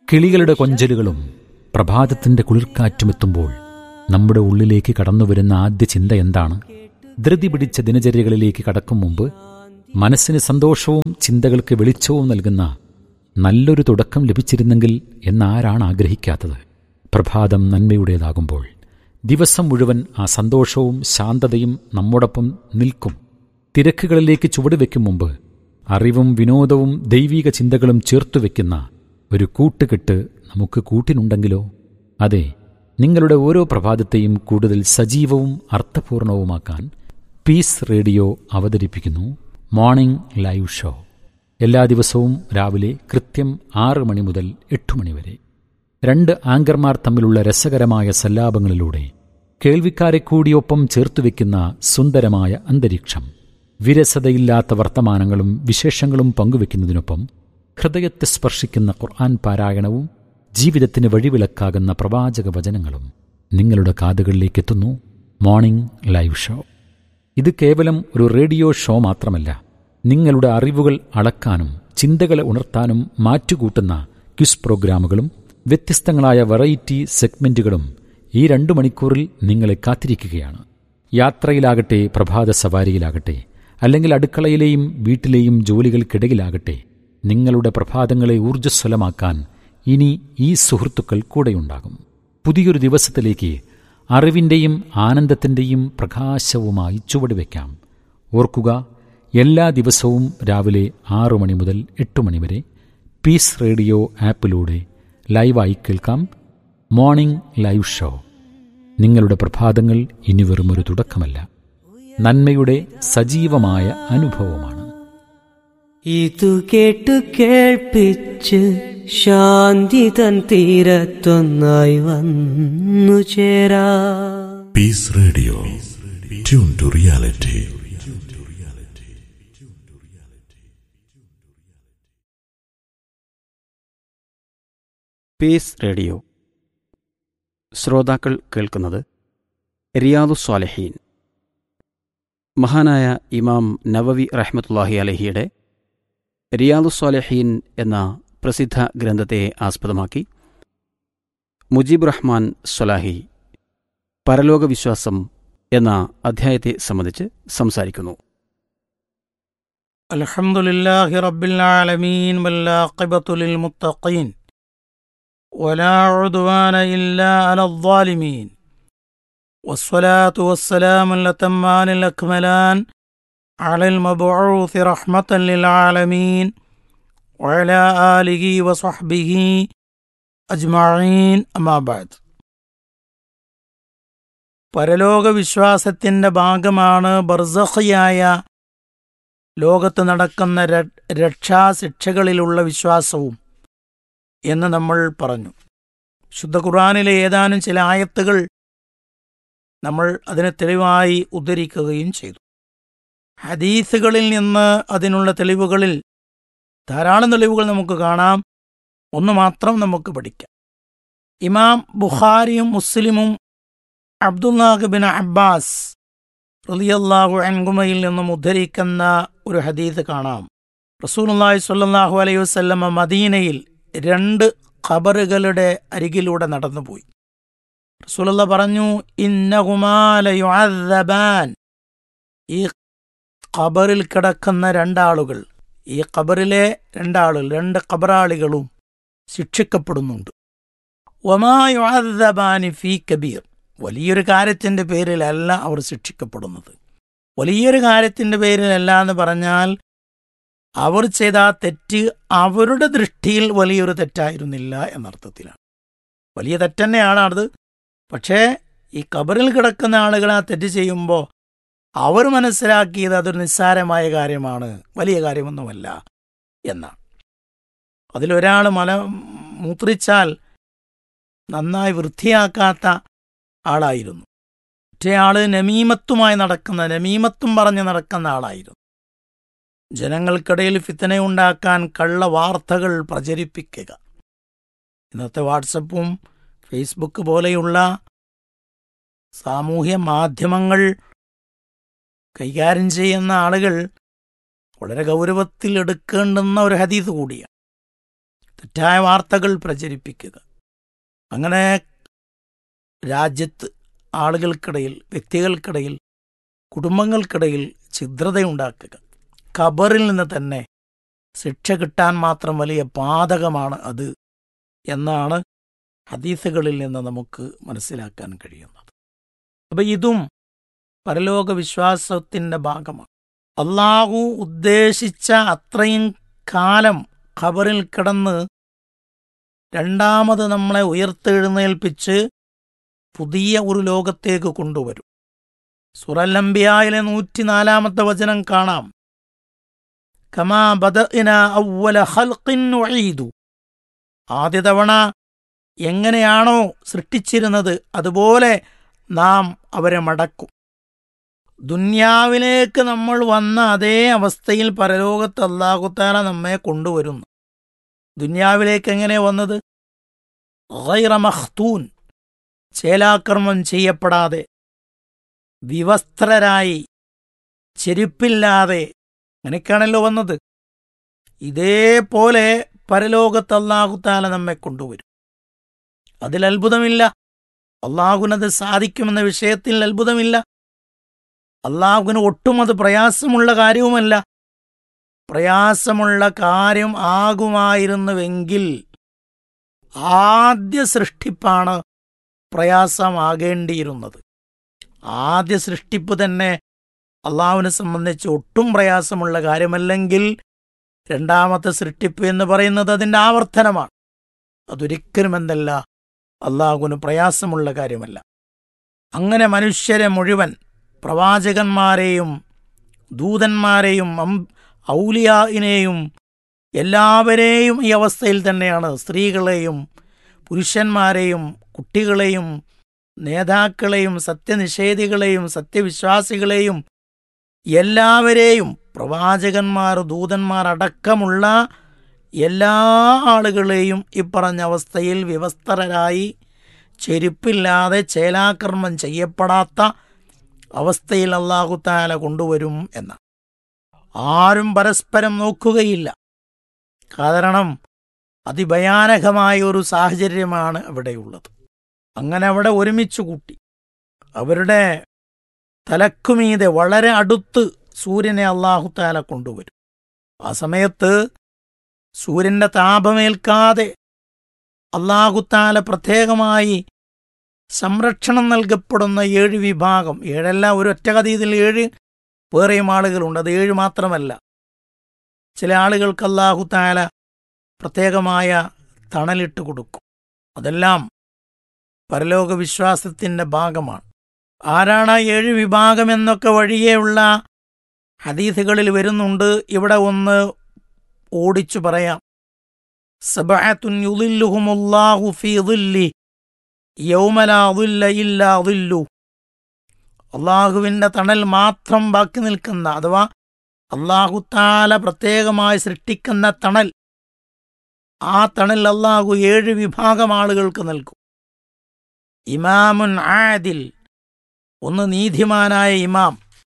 കിളികളുടെ കൊഞ്ചലുകളും പ്രഭാതത്തിന്റെ കുളിർക്കാറ്റുമെത്തുമ്പോൾ നമ്മുടെ ഉള്ളിലേക്ക് കടന്നുവരുന്ന ആദ്യ ചിന്ത എന്താണ് ധൃതി പിടിച്ച ദിനചര്യകളിലേക്ക് കടക്കും മുമ്പ് മനസ്സിന് സന്തോഷവും ചിന്തകൾക്ക് വെളിച്ചവും നൽകുന്ന നല്ലൊരു തുടക്കം ലഭിച്ചിരുന്നെങ്കിൽ എന്നാരാണ് ആഗ്രഹിക്കാത്തത് പ്രഭാതം നന്മയുടേതാകുമ്പോൾ ദിവസം മുഴുവൻ ആ സന്തോഷവും ശാന്തതയും നമ്മോടൊപ്പം നിൽക്കും തിരക്കുകളിലേക്ക് ചുവടുവെക്കും മുമ്പ് അറിവും വിനോദവും ദൈവീക ചിന്തകളും ചേർത്തുവെക്കുന്ന ഒരു കൂട്ടുകെട്ട് നമുക്ക് കൂട്ടിനുണ്ടെങ്കിലോ അതെ നിങ്ങളുടെ ഓരോ പ്രഭാതത്തെയും കൂടുതൽ സജീവവും അർത്ഥപൂർണവുമാക്കാൻ പീസ് റേഡിയോ അവതരിപ്പിക്കുന്നു മോർണിംഗ് ലൈവ് ഷോ എല്ലാ ദിവസവും രാവിലെ കൃത്യം ആറ് മണി മുതൽ എട്ട് മണി വരെ രണ്ട് ആങ്കർമാർ തമ്മിലുള്ള രസകരമായ സല്ലാപങ്ങളിലൂടെ കേൾവിക്കാരെ കൂടിയൊപ്പം ചേർത്തുവെക്കുന്ന സുന്ദരമായ അന്തരീക്ഷം വിരസതയില്ലാത്ത വർത്തമാനങ്ങളും വിശേഷങ്ങളും പങ്കുവെക്കുന്നതിനൊപ്പം ഹൃദയത്തെ സ്പർശിക്കുന്ന ഖുർആൻ പാരായണവും ജീവിതത്തിന് വഴിവിലക്കാകുന്ന പ്രവാചക വചനങ്ങളും നിങ്ങളുടെ കാതുകളിലേക്ക് എത്തുന്നു മോർണിംഗ് ലൈവ് ഷോ ഇത് കേവലം ഒരു റേഡിയോ ഷോ മാത്രമല്ല നിങ്ങളുടെ അറിവുകൾ അളക്കാനും ചിന്തകളെ ഉണർത്താനും മാറ്റുകൂട്ടുന്ന ക്വിസ് പ്രോഗ്രാമുകളും വ്യത്യസ്തങ്ങളായ വെറൈറ്റി സെഗ്മെന്റുകളും ഈ രണ്ടു മണിക്കൂറിൽ നിങ്ങളെ കാത്തിരിക്കുകയാണ് യാത്രയിലാകട്ടെ പ്രഭാത സവാരിയിലാകട്ടെ അല്ലെങ്കിൽ അടുക്കളയിലെയും വീട്ടിലെയും ജോലികൾക്കിടയിലാകട്ടെ നിങ്ങളുടെ പ്രഭാതങ്ങളെ ഊർജ്ജസ്വലമാക്കാൻ ഇനി ഈ സുഹൃത്തുക്കൾ കൂടെയുണ്ടാകും പുതിയൊരു ദിവസത്തിലേക്ക് അറിവിൻ്റെയും ആനന്ദത്തിൻ്റെയും പ്രകാശവുമായി ചുവടുവെക്കാം ഓർക്കുക എല്ലാ ദിവസവും രാവിലെ ആറു മണി മുതൽ എട്ട് മണി വരെ പീസ് റേഡിയോ ആപ്പിലൂടെ ലൈവായി കേൾക്കാം മോർണിംഗ് ലൈവ് ഷോ നിങ്ങളുടെ പ്രഭാതങ്ങൾ ഇനി വെറുമൊരു തുടക്കമല്ല നന്മയുടെ സജീവമായ അനുഭവമാണ് ഇതു കേട്ടു കേൾപ്പിച്ച് ശാന്തി തൻ തീരത്തൊന്നായി വന്നു ചേരാ Peace Radio tune to reality Peace Radio ശ്രോതാക്കൾ കേൾക്കുന്നത് റിയാദു സ്വാലഹീൻ മഹാനായ ഇമാം നവവി റഹ്മത്തുല്ലാഹി അലഹിയുടെ റിയാദു സ്വാലഹീൻ എന്ന പ്രസിദ്ധ ഗ്രന്ഥത്തെ ആസ്പദമാക്കി മുജീബ് റഹ്മാൻ സ്വലാഹി പരലോക വിശ്വാസം എന്ന അധ്യായത്തെ സംബന്ധിച്ച് സംസാരിക്കുന്നു الحمد لله رب العالمين والعاقبة للمتقين ولا عدوان إلا على الظالمين والصلاة والسلام الأتمان الأكملان على المبعوث رحمة للعالمين وعلى آله وصحبه أجمعين أما بعد പരലോക വിശ്വാസത്തിന്റെ ഭാഗമാണ് ബർസഖിയായ ലോകത്ത് നടക്കുന്ന ര- രക്ഷാശിക്ഷകളിലുള്ള വിശ്വാസവും എന്ന് നമ്മൾ പറഞ്ഞു ശുദ്ധ ഖുർആനിലെ ഏതാനും ചില ആയത്തുകൾ നമ്മൾ അതിന് തെളിവായി ഉദ്ധരിക്കുകയും ചെയ്തു ഹദീസുകളിൽ നിന്ന് അതിനുള്ള തെളിവുകളിൽ ധാരാളം തെളിവുകൾ നമുക്ക് കാണാം ഒന്ന് മാത്രം നമുക്ക് പഠിക്കാം ഇമാം ബുഖാരിയും മുസ്ലിമും അബ്ദുല്ലാഹ് ബിൻ അബ്ബാസ് റളിയല്ലാഹു അൻകുമയിൽ നിന്നും ഉദ്ധരിക്കുന്ന ഒരു ഹദീസ് കാണാം റസൂലുള്ളാഹി സ്വല്ലല്ലാഹു അലൈഹി വസല്ലമ മദീനയിൽ രണ്ട് ഖബറുകളുടെ അരികിലൂടെ നടന്നുപോയി റസൂലുള്ള പറഞ്ഞു ഇന്നഹുമാലയുഅദ്ദബാൻ ഈ ഖബറിൽ കിടക്കുന്ന രണ്ടാളുകൾ ഈ ഖബറിലെ രണ്ടാളുകൾ രണ്ട് ഖബറാളികളും ശിക്ഷിക്കപ്പെടുന്നുണ്ട് ഒമായുഅദ്ദബാനി ഫീ കബീർ വലിയൊരു കാര്യത്തിന്റെ പേരിലല്ല അവർ ശിക്ഷിക്കപ്പെടുന്നത് വലിയൊരു കാര്യത്തിന്റെ പേരിലല്ല എന്ന് പറഞ്ഞാൽ അവർ ചെയ്ത ആ തെറ്റ് അവരുടെ ദൃഷ്ടിയിൽ വലിയൊരു തെറ്റായിരുന്നില്ല എന്നർത്ഥത്തിലാണ് വലിയ തെറ്റന്നെയാണ് അത് പക്ഷേ ഈ കബറിൽ കിടക്കുന്ന ആളുകൾ ആ തെറ്റ് ചെയ്യുമ്പോൾ അവർ മനസ്സിലാക്കിയത് അതൊരു നിസ്സാരമായ കാര്യമാണ് വലിയ കാര്യമൊന്നുമല്ല എന്നാണ് അതിലൊരാൾ മല മൂത്രിച്ചാൽ നന്നായി വൃത്തിയാക്കാത്ത ആളായിരുന്നു മറ്റേയാള് നമീമത്തുമായി നടക്കുന്ന നമീമത്തും പറഞ്ഞ് നടക്കുന്ന ആളായിരുന്നു ജനങ്ങൾക്കിടയിൽ ഫിത്തനയുണ്ടാക്കാൻ കള്ള വാർത്തകൾ പ്രചരിപ്പിക്കുക ഇന്നത്തെ വാട്സപ്പും ഫേസ്ബുക്ക് പോലെയുള്ള സാമൂഹ്യ മാധ്യമങ്ങൾ കൈകാര്യം ചെയ്യുന്ന ആളുകൾ വളരെ ഗൗരവത്തിൽ എടുക്കേണ്ടുന്ന ഒരു ഹദീസ് കൂടിയാണ് തെറ്റായ വാർത്തകൾ പ്രചരിപ്പിക്കുക അങ്ങനെ രാജ്യത്ത് ആളുകൾക്കിടയിൽ വ്യക്തികൾക്കിടയിൽ കുടുംബങ്ങൾക്കിടയിൽ ഛിദ്രതയുണ്ടാക്കുക ഖബറിൽ നിന്ന് തന്നെ ശിക്ഷ കിട്ടാൻ മാത്രം വലിയ പാതകമാണ് അത് എന്നാണ് ഹദീസുകളിൽ നിന്ന് നമുക്ക് മനസ്സിലാക്കാൻ കഴിയുന്നത് അപ്പൊ ഇതും പരലോക വിശ്വാസത്തിന്റെ ഭാഗമാണ് അള്ളാഹു ഉദ്ദേശിച്ച അത്രയും കാലം ഖബറിൽ കിടന്ന് രണ്ടാമത് നമ്മളെ ഉയർത്തെഴുന്നേൽപ്പിച്ച് പുതിയ ഒരു ലോകത്തേക്ക് കൊണ്ടുവരും സുറല്ലംബിയായിലെ നൂറ്റിനാലാമത്തെ വചനം കാണാം കമാ ബദഇന അവ്വല ഖൽഖിൻ നുഈദു ആദ്യ തവണ എങ്ങനെയാണോ സൃഷ്ടിച്ചിരുന്നത് അതുപോലെ നാം അവരെ മടക്കും ദുന്യാവിലേക്ക് നമ്മൾ വന്ന അതേ അവസ്ഥയിൽ പരലോകത്ത് അള്ളാഹുത്താല നമ്മെ കൊണ്ടുവരുന്നു ദുന്യാവിലേക്ക് എങ്ങനെ വന്നത് ഗൈറ മഖ്തൂൻ ചേലാക്രമം ചെയ്യപ്പെടാതെ വിവസ്ത്രരായി ചെരുപ്പില്ലാതെ അങ്ങനെയൊക്കെയാണല്ലോ വന്നത് ഇതേപോലെ പരലോകത്ത് അള്ളാഹുത്താല നമ്മെ കൊണ്ടുവരും അതിൽ അത്ഭുതമില്ല അള്ളാഹുവിനത് സാധിക്കുമെന്ന വിഷയത്തിൽ അത്ഭുതമില്ല അള്ളാഹുവിന് ഒട്ടും അത് പ്രയാസമുള്ള കാര്യവുമല്ല പ്രയാസമുള്ള കാര്യം ആകുമായിരുന്നുവെങ്കിൽ ആദ്യ സൃഷ്ടിപ്പാണ് പ്രയാസമാകേണ്ടിയിരുന്നത് ആദ്യ സൃഷ്ടിപ്പ് തന്നെ അള്ളാഹുവിനെ സംബന്ധിച്ച് ഒട്ടും പ്രയാസമുള്ള കാര്യമല്ലെങ്കിൽ രണ്ടാമത്തെ സൃഷ്ടിപ്പ് എന്ന് പറയുന്നത് അതിൻ്റെ ആവർത്തനമാണ് അതൊരിക്കലും എന്തല്ല അള്ളാഹുവിന് പ്രയാസമുള്ള കാര്യമല്ല അങ്ങനെ മനുഷ്യരെ മുഴുവൻ പ്രവാചകന്മാരെയും ദൂതന്മാരെയും അം- ഔലിയായിനെയും എല്ലാവരെയും ഈ അവസ്ഥയിൽ തന്നെയാണ് സ്ത്രീകളെയും പുരുഷന്മാരെയും കുട്ടികളെയും നേതാക്കളെയും സത്യനിഷേധികളെയും സത്യവിശ്വാസികളെയും എല്ലാവരെയും പ്രവാചകന്മാർ ദൂതന്മാർ അടക്കമുള്ള എല്ലാ ആളുകളെയും ഇപ്പറഞ്ഞ അവസ്ഥയിൽ വിവസ്ത്രരായി ചെരുപ്പില്ലാതെ ചേലാകർമ്മം ചെയ്യപ്പെടാത്ത അവസ്ഥയിൽ അള്ളാഹുത്താല കൊണ്ടുവരും എന്ന് ആരും പരസ്പരം നോക്കുകയില്ല കാരണം അതിഭയാനകമായ ഒരു സാഹചര്യമാണ് അവിടെയുള്ളത് അങ്ങനെ അവിടെ ഒരുമിച്ച് കൂട്ടി അവരുടെ തലക്കുമീതെ വളരെ അടുത്ത് സൂര്യനെ അള്ളാഹുത്താല കൊണ്ടുവരും ആ സമയത്ത് സൂര്യന്റെ താപമേൽക്കാതെ അള്ളാഹുത്താല പ്രത്യേകമായി സംരക്ഷണം നൽകപ്പെടുന്ന ഏഴ് വിഭാഗം ഏഴല്ല ഒരു ഒറ്റകഥീതിൽ ഏഴ് വേറെയും ആളുകളുണ്ട് അത് ഏഴ് മാത്രമല്ല ചില ആളുകൾക്ക് അള്ളാഹുത്താല പ്രത്യേകമായ തണലിട്ട് കൊടുക്കും അതെല്ലാം പരലോക വിശ്വാസത്തിന്റെ ഭാഗമാണ് ആരാണ് ആ ഏഴ് വിഭാഗം എന്നൊക്കെ വഴിയെയുള്ള ഹദീസുകളിൽ വരുന്നുണ്ട് ഇവിടെ ഒന്ന് ഓടിച്ചു പറയാം സബഅത്തുൻ യുളില്ലുഹുമുല്ലാഹു ഫീ ളില്ലി യൗമ ലാ ളില്ല ഇല്ലാ ളില്ലു അള്ളാഹുവിൻ്റെ തണൽ മാത്രം ബാക്കി നിൽക്കുന്ന അഥവാ അള്ളാഹുത്താല പ്രത്യേകമായി സൃഷ്ടിക്കുന്ന തണൽ ആ തണൽ അള്ളാഹു ഏഴ് വിഭാഗം ആളുകൾക്ക് നൽകും ഇമാമുൻ ആദിൽ ഒന്ന് നീതിമാനായ ഇമാം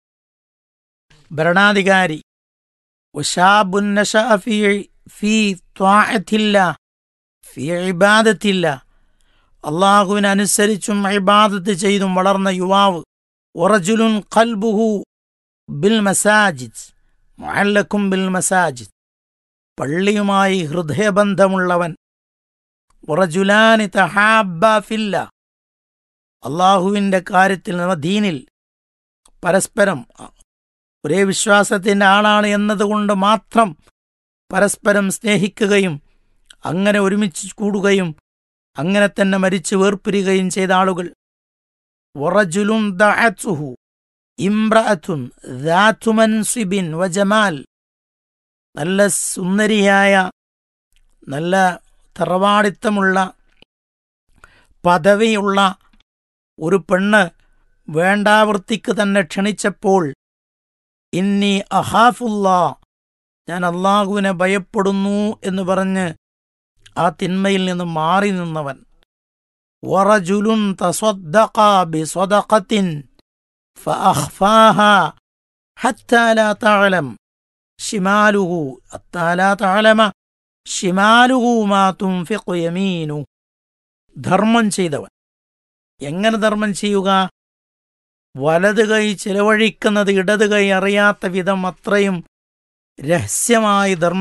ഭരണാധികാരി വശാബുൻ നശഅ ഫീ ഫീ ത്വാഅത്തില്ല ഫീ ഇബാദത്തില്ല അള്ളാഹുവിനനുസരിച്ചും ഇബാദത്ത് ചെയ്തും വളർന്ന യുവാവ് ഒറജുലുൻ ഖൽബുഹു ബിൽ മസാജിദ് മുഅല്ലക്കും ബിൽ മസാജിദ് പള്ളിയുമായി ഹൃദയബന്ധമുള്ളവൻ ഒറജുലാനി തഹാബ ഫില്ല അള്ളാഹുവിൻ്റെ കാര്യത്തിൽ നമ്മ ദീനിൽ പരസ്പരം ഒരേ വിശ്വാസത്തിൻ്റെ ആളാണ് എന്നതുകൊണ്ട് മാത്രം പരസ്പരം സ്നേഹിക്കുകയും അങ്ങനെ ഒരുമിച്ച് കൂടുകയും അങ്ങനെ തന്നെ മരിച്ചു വേർപിരിയുകയും ചെയ്ത ആളുകൾ വറജുലുൻ ദഅത്തുഹു ഇംറഅത്തുൻ ദാതു മൻസിബിൻ വജമാൽ നല്ല സുന്ദരിയായ നല്ല തറവാടിത്തമുള്ള പദവിയുള്ള ഒരു പെണ്ണ് വേണ്ടാവൃത്തിക്ക് തന്നെ ക്ഷണിച്ചപ്പോൾ ഇന്നി അഹാഫുല്ലാ ഞാൻ അള്ളാഹുവിനെ ഭയപ്പെടുന്നു എന്ന് പറഞ്ഞ് ആ തിന്മയിൽ നിന്ന് മാറി നിന്നവൻ വറജുലുൻ തസ്വദ്ദഖ ബിസ്വദഖത്തിൻ ഫഅഖ്ഫാഹാ ഹത്താ ലാ തഅലം ശിമാലുഹു ഹത്താ ലാ തഅലമ ഷിമാലുഹൂമാ തുംഫിഖു യമീനു ധർമ്മം ചെയ്തവൻ എങ്ങനെ ധർമ്മം ചെയ്യുക വലത് കൈ ചിലവഴിക്കുന്നത് ഇടത് കൈ അറിയാത്ത വിധം അത്രയും രഹസ്യമായി ധർമ്മം